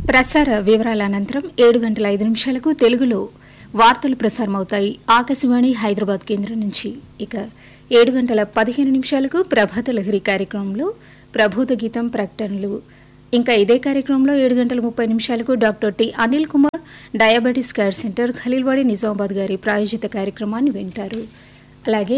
ప్రసార వివరాల అనంతరం ఏడు గంటల ఐదు నిమిషాలకు తెలుగులో వార్తలు ప్రసారమవుతాయి ఆకాశవాణి హైదరాబాద్ కేంద్రం నుంచి ఇక ఏడు గంటల పదిహేను నిమిషాలకు ప్రభాత లహరి కార్యక్రమంలో ప్రభూత గీతం ప్రకటనలు ఇంకా ఇదే కార్యక్రమంలో ఏడు గంటల ముప్పై నిమిషాలకు doctor T Anil Kumar diabetes care centre Khaleelwadi Nizamabad గారి ప్రాయోజిత కార్యక్రమాన్ని వింటారు అలాగే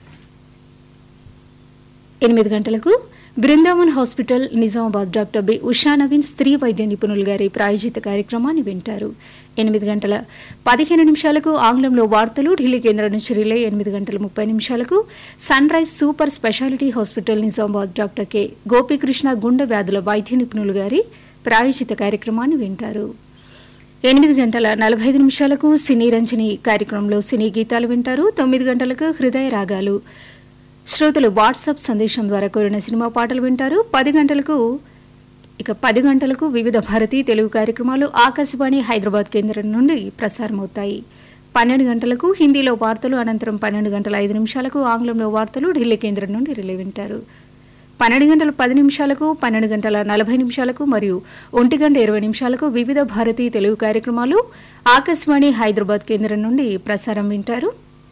ఎనిమిది గంటలకు Brindavan hospital Nizamabad doctor B Usha Naveen స్త్రీ వైద్య నిపుణులు గారి ప్రాయోజిత కార్యక్రమాన్ని వింటారు ఎనిమిది గంటల పదిహేను నిమిషాలకు ఆంగ్లంలో వార్తలు ఢిల్లీ కేంద్రం నుంచి రిలే ఎనిమిది గంటల ముప్పై నిమిషాలకు sunrise super speciality hospital Nizamabad doctor K Gopikrishna గుండె వ్యాధుల వైద్య నిపుణులు గారి ప్రాయోజిత కార్యక్రమాన్ని వింటారు ఎనిమిది గంటల నలభై ఐదు నిమిషాలకు సినీ రంజని కార్యక్రమంలో సినీ గీతాలు వింటారు తొమ్మిది గంటలకు హృదయ రాగాలు శ్రోతలు వాట్సాప్ సందేశం ద్వారా కోరిన సినిమా పాటలు వింటారు పది గంటలకు ఇక పది గంటలకు వివిధ భారతీ తెలుగు కార్యక్రమాలు ఆకాశవాణి హైదరాబాద్ కేంద్రం నుండి ప్రసారమవుతాయి పన్నెండు గంటలకు హిందీలో వార్తలు అనంతరం పన్నెండు గంటల ఐదు నిమిషాలకు ఆంగ్లంలో వార్తలు ఢిల్లీ కేంద్రం నుండి రిలే వింటారు పన్నెండు గంటల పది నిమిషాలకు పన్నెండు గంటల నలభై నిమిషాలకు మరియు ఒంటి గంట ఇరవై నిమిషాలకు వివిధ భారతీ తెలుగు కార్యక్రమాలు ఆకాశవాణి హైదరాబాద్ కేంద్రం నుండి ప్రసారం వింటారు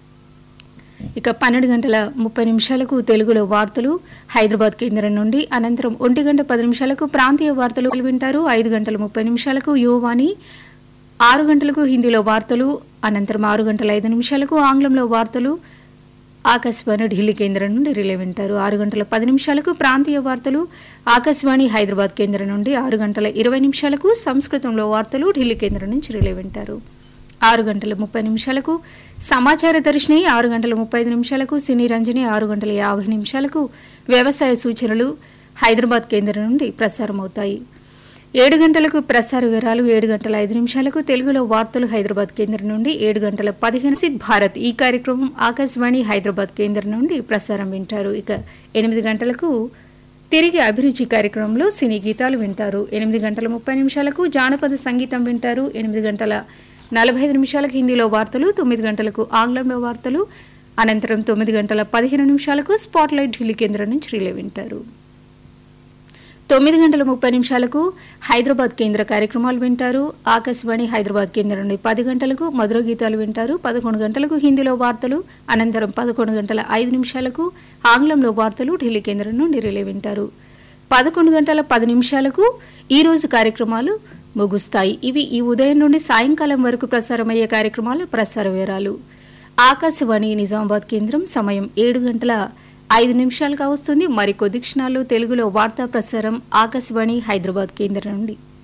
ఇక పన్నెండు గంటల ముప్పై నిమిషాలకు తెలుగులో వార్తలు హైదరాబాద్ కేంద్రం నుండి అనంతరం ఒంటి గంట పది నిమిషాలకు ప్రాంతీయ వార్తలు వింటారు ఐదు గంటల ముప్పై నిమిషాలకు యువవాణి ఆరు గంటలకు హిందీలో వార్తలు అనంతరం ఆరు గంటల ఐదు నిమిషాలకు ఆంగ్లంలో వార్తలు ఆకాశవాణి ఢిల్లీ కేంద్రం నుండి రిలే వింటారు ఆరు గంటల పది నిమిషాలకు ప్రాంతీయ వార్తలు ఆకాశవాణి హైదరాబాద్ కేంద్రం నుండి ఆరు గంటల ఇరవై నిమిషాలకు సంస్కృతంలో వార్తలు ఢిల్లీ కేంద్రం నుంచి రిలే వింటారు ఆరు గంటల ముప్పై నిమిషాలకు సమాచార దర్శిని ఆరు గంటల ముప్పై ఐదు నిమిషాలకు సినీ రంజని ఆరు గంటల యాభై నిమిషాలకు వ్యవసాయ సూచనలు హైదరాబాద్ కేంద్రం నుండి ప్రసారమవుతాయి ఏడు గంటలకు ప్రసార వివరాలు ఏడు గంటల ఐదు నిమిషాలకు తెలుగులో వార్తలు హైదరాబాద్ కేంద్రం నుండి ఏడు గంటల పదిహేను సిద్ భారత్ ఈ కార్యక్రమం ఆకాశవాణి హైదరాబాద్ కేంద్రం నుండి ప్రసారం వింటారు ఇక ఎనిమిది గంటలకు తిరిగి అభిరుచి కార్యక్రమంలో సినీ గీతాలు వింటారు ఎనిమిది గంటల ముప్పై నిమిషాలకు జానపద సంగీతం వింటారు ఎనిమిది గంటల నలభై ఐదు నిమిషాలకు హిందీలో వార్తలు తొమ్మిది గంటలకు ఆంగ్లంలో వార్తలు అనంతరం తొమ్మిది గంటల పదిహేను నిమిషాలకు స్పాట్లైట్ ఢిల్లీ కేంద్రం నుంచి రిలే వింటారు తొమ్మిది గంటల ముప్పై నిమిషాలకు హైదరాబాద్ కేంద్ర కార్యక్రమాలు వింటారు ఆకాశవాణి హైదరాబాద్ కేంద్రం నుండి పది గంటలకు మధుర గీతాలు వింటారు పదకొండు గంటలకు హిందీలో వార్తలు అనంతరం పదకొండు గంటల ఐదు నిమిషాలకు ఆంగ్లంలో వార్తలు ఢిల్లీ కేంద్రం నుండి రిలే వింటారు పదకొండు గంటల పది నిమిషాలకు ఈ రోజు కార్యక్రమాలు ముగుస్తాయి ఇవి ఈ ఉదయం నుండి సాయంకాలం వరకు ప్రసారమయ్యే కార్యక్రమాల ప్రసార వివరాలు ఆకాశవాణి నిజామాబాద్ కేంద్రం సమయం ఏడు గంటల ఐదు నిమిషాలుగా వస్తుంది మరికొద్ది క్షణాలు తెలుగులో వార్తా ప్రసారం ఆకాశవాణి హైదరాబాద్ కేంద్రం నుండి